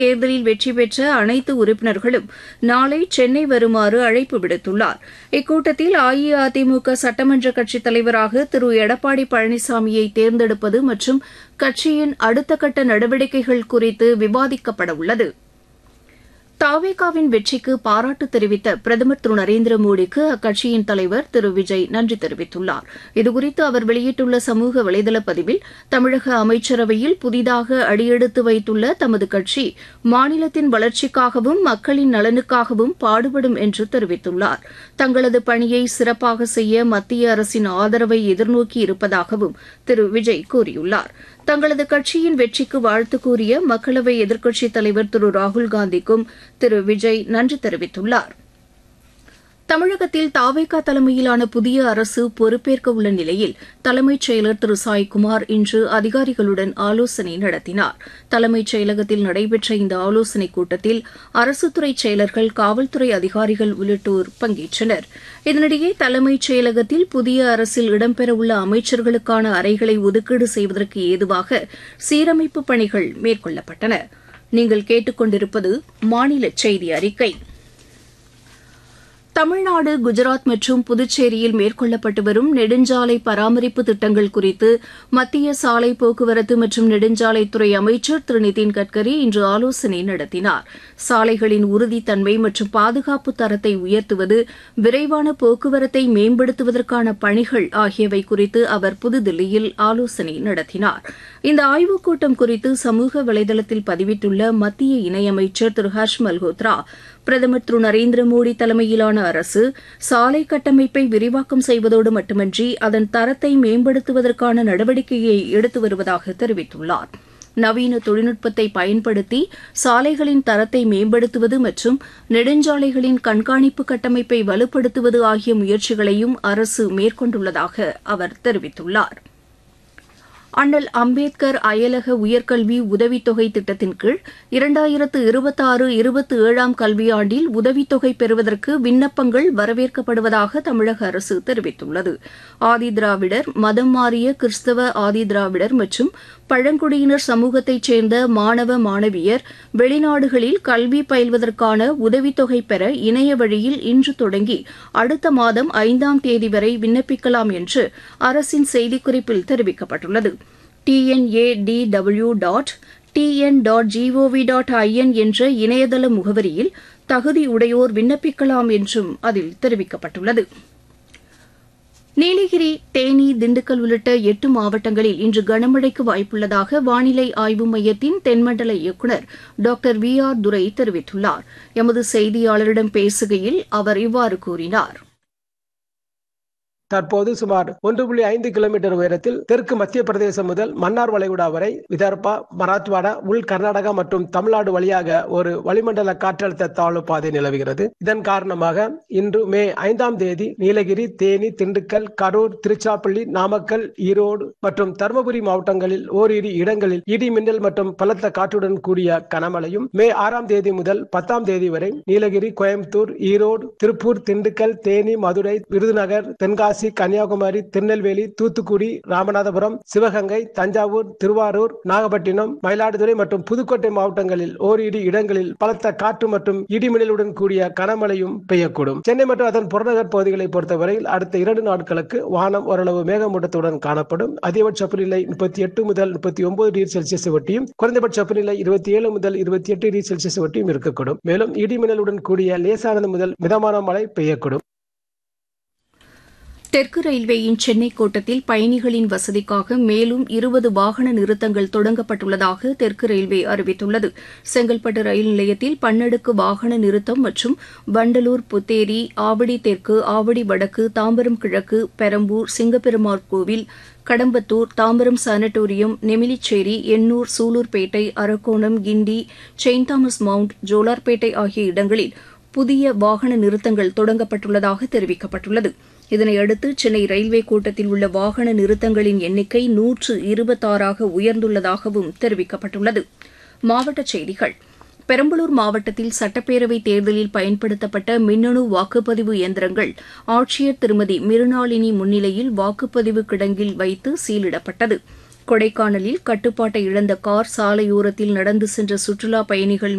தேர்தலில் வெற்றி பெற்ற அனைத்து உறுப்பினர்களும் நாளை சென்னை வருமாறு அழைப்பு விடுத்துள்ளார் இக்கூட்டத்தில் அஇஅதிமுக சட்டமன்ற கட்சித் தலைவராக திரு எடப்பாடி பழனிசாமியை தேர்ந்தெடுப்பது மற்றும் கட்சியின் அடுத்த கட்ட நடவடிக்கைகள் குறித்து விவாதிக்கப்பட உள்ளது தாவேகாவின் வெற்றிக்கு பாராட்டு தெரிவித்த பிரதமர் திரு நரேந்திர மோடிக்கு அக்கட்சியின் தலைவர் திரு விஜய் நன்றி தெரிவித்துள்ளார் இதுகுறித்து அவர் வெளியிட்டுள்ள சமூக வலைதள பதிவில் தமிழக அமைச்சரவையில் புதிதாக அடியெடுத்து வைத்துள்ள தமது கட்சி மாநிலத்தின் வளர்ச்சிக்காகவும் மக்களின் நலனுக்காகவும் பாடுபடும் என்று தெரிவித்துள்ளார் தங்களது பணியை சிறப்பாக செய்ய மத்திய அரசின் ஆதரவை எதிர்நோக்கி இருப்பதாகவும் திரு விஜய் கூறியுள்ளார் தங்களது கட்சியின் வெற்றிக்கு வாழ்த்து கூறிய மக்களவை எதிர்க்கட்சித் தலைவர் திரு ராகுல்காந்திக்கும் திரு விஜய் நன்றி தெரிவித்துள்ளார் தமிழகத்தில் தாவேகா தலைமையிலான புதிய அரசு பொறுப்பேற்க உள்ள நிலையில் தலைமைச் செயலர் திரு சாய்குமார் இன்று அதிகாரிகளுடன் ஆலோசனை நடத்தினார் தலைமைச் செயலகத்தில் நடைபெற்ற இந்த ஆலோசனைக் கூட்டத்தில் அரசுத்துறை செயலர்கள் காவல்துறை அதிகாரிகள் உள்ளிட்டோர் பங்கேற்றனர் இதனிடையே தலைமைச் செயலகத்தில் புதிய அரசில் இடம்பெறவுள்ள அமைச்சர்களுக்கான அறைகளை ஒதுக்கீடு செய்வதற்கு ஏதுவாக சீரமைப்பு பணிகள் மேற்கொள்ளப்பட்டன நீங்கள் கேட்டுக்கொண்டிருப்பது மாநில செய்தி அறிக்கை தமிழ்நாடு குஜராத் மற்றும் புதுச்சேரியில் மேற்கொள்ளப்பட்டு வரும் நெடுஞ்சாலை பராமரிப்பு திட்டங்கள் குறித்து மத்திய சாலை போக்குவரத்து மற்றும் நெடுஞ்சாலைத்துறை அமைச்சர் திரு நிதின் கட்கரி இன்று ஆலோசனை நடத்தினார் சாலைகளின் உறுதித்தன்மை மற்றும் பாதுகாப்பு தரத்தை உயர்த்துவது விரைவான போக்குவரத்தை மேம்படுத்துவதற்கான பணிகள் ஆகியவை குறித்து அவர் புதுதில்லியில் ஆலோசனை நடத்தினார் இந்த ஆய்வுக் கூட்டம் குறித்து சமூக வலைதளத்தில் பதிவிட்டுள்ள மத்திய இணையமைச்சர் திரு ஹர்ஷ் மல்ஹோத்ரா பிரதமர் திரு நரேந்திர மோடி தலைமையிலான அரசு சாலை கட்டமைப்பை விரிவாக்கம் செய்வதோடு மட்டுமன்றி அதன் தரத்தை மேம்படுத்துவதற்கான நடவடிக்கையை எடுத்து வருவதாக தெரிவித்துள்ளார் நவீன தொழில்நுட்பத்தை பயன்படுத்தி சாலைகளின் தரத்தை மேம்படுத்துவது மற்றும் நெடுஞ்சாலைகளின் கண்காணிப்பு கட்டமைப்பை வலுப்படுத்துவது ஆகிய முயற்சிகளையும் அரசு மேற்கொண்டுள்ளதாக அவர் தெரிவித்துள்ளார் அண்ணல் அம்பேத்கர் அயலக உயர்கல்வி உதவித்தொகை திட்டத்தின் கீழ் இரண்டாயிரத்து இருபத்தாறு இருபத்தி ஏழாம் கல்வியாண்டில் உதவித்தொகை பெறுவதற்கு விண்ணப்பங்கள் வரவேற்கப்படுவதாக தமிழக அரசு தெரிவித்துள்ளது ஆதிதிராவிடர் மதம் மாறிய கிறிஸ்தவ ஆதிதிராவிடர் மற்றும் பழங்குடியினர் சமூகத்தைச் சேர்ந்த மாணவ மாணவியர் வெளிநாடுகளில் கல்வி பயில்வதற்கான உதவித்தொகை பெற இணைய வழியில் இன்று தொடங்கி அடுத்த மாதம் ஐந்தாம் தேதி வரை விண்ணப்பிக்கலாம் என்று அரசின் செய்திக்குறிப்பில் தெரிவிக்கப்பட்டுள்ளது TNADW dot TN dot GOV dot IN என்ற இணையதள முகவரியில் தகுதியுடையோர் விண்ணப்பிக்கலாம் என்றும் அதில் தெரிவிக்கப்பட்டுள்ளது நீலகிரி தேனி திண்டுக்கல் உள்ளிட்ட எட்டு மாவட்டங்களில் இன்று கனமழைக்கு வாய்ப்புள்ளதாக வானிலை ஆய்வு மையத்தின் தென்மண்டல இயக்குநர் டாக்டர் வி ஆர் துரை தெரிவித்துள்ளார் எமது செய்தியாளரிடம் பேசுகையில் அவர் இவ்வாறு கூறினார் தற்போது சுமார் ஒன்று புள்ளி ஐந்து கிலோமீட்டர் உயரத்தில் தெற்கு மத்திய பிரதேசம் முதல் மன்னார் வளைகுடா வரை விதர்பா மராத்வாடா உள் கர்நாடகா மற்றும் தமிழ்நாடு வழியாக ஒரு வளிமண்டல காற்றழுத்த தாழ்வு பாதை நிலவுகிறது இதன் காரணமாக இன்று மே ஐந்தாம் தேதி நீலகிரி தேனி திண்டுக்கல் கரூர் திருச்சாப்பள்ளி நாமக்கல் ஈரோடு மற்றும் தருமபுரி மாவட்டங்களில் ஓரிரு இடங்களில் இடி மின்னல் மற்றும் பலத்த காற்றுடன் கூடிய கனமழையும் மே ஆறாம் தேதி முதல் பத்தாம் தேதி வரை நீலகிரி கோயம்புத்தூர் ஈரோடு திருப்பூர் திண்டுக்கல் தேனி மதுரை விருதுநகர் தென்காசி தென்காசி கன்னியாகுமரி திருநெல்வேலி தூத்துக்குடி ராமநாதபுரம் சிவகங்கை தஞ்சாவூர் திருவாரூர் நாகப்பட்டினம் மயிலாடுதுறை மற்றும் புதுக்கோட்டை மாவட்டங்களில் ஓரிரு இடங்களில் பலத்த காற்று மற்றும் இடிமின்னலுடன் கூடிய கனமழையும் பெய்யக்கூடும் சென்னை மற்றும் அதன் புறநகர் பகுதிகளை பொறுத்தவரையில் அடுத்த இரண்டு நாட்களுக்கு வானம் ஓரளவு மேகமூட்டத்துடன் காணப்படும் அதிகபட்ச வெப்பநிலை முப்பத்தி எட்டு முதல் முப்பத்தி ஒன்பது டிகிரி செல்சியஸ் ஒட்டியும் குறைந்தபட்ச வெப்பநிலை இருபத்தி ஏழு முதல் இருபத்தி எட்டு டிகிரி செல்சியஸ் ஒட்டியும் இருக்கக்கூடும் மேலும் இடிமின்னலுடன் கூடிய லேசானது முதல் மிதமான மழை பெய்யக்கூடும் தெற்கு ரயில்வேயின் சென்னை கோட்டத்தில் பயணிகளின் வசதிக்காக மேலும் இருபது வாகன நிறுத்தங்கள் தொடங்கப்பட்டுள்ளதாக தெற்கு ரயில்வே அறிவித்துள்ளது செங்கல்பட்டு ரயில் நிலையத்தில் பன்னடுக்கு வாகன நிறுத்தம் மற்றும் வண்டலூர் புத்தேரி ஆவடி தெற்கு ஆவடி வடக்கு தாம்பரம் கிழக்கு Perambur Singaperumal Koil Kadambathur Tambaram sanatorium Nemilichery Ennore Sullurpeta Arakkonam Guindy Saint Thomas Mount Jolarpettai ஆகிய இடங்களில் புதிய வாகன நிறுத்தங்கள் தொடங்கப்பட்டுள்ளதாக தெரிவிக்கப்பட்டுள்ளது இதனையடுத்து சென்னை ரயில்வே கோட்டத்தில் உள்ள வாகன நிறுத்தங்களின் எண்ணிக்கை நூற்று இருபத்தாறாக உயர்ந்துள்ளதாகவும் தெரிவிக்கப்பட்டுள்ளது மாவட்டச் செய்திகள் பெரம்பலூர் மாவட்டத்தில் சட்டப்பேரவை தேர்தலில் பயன்படுத்தப்பட்ட மின்னணு வாக்குப்பதிவு இயந்திரங்கள் ஆட்சியர் திருமதி மிருணாளினி முன்னிலையில் வாக்குப்பதிவு கிடங்கில் வைத்து சீலிடப்பட்டது கொடைக்கானலில் கட்டுப்பாட்டை இழந்த கார் சாலையோரத்தில் நடந்து சென்ற சுற்றுலா பயணிகள்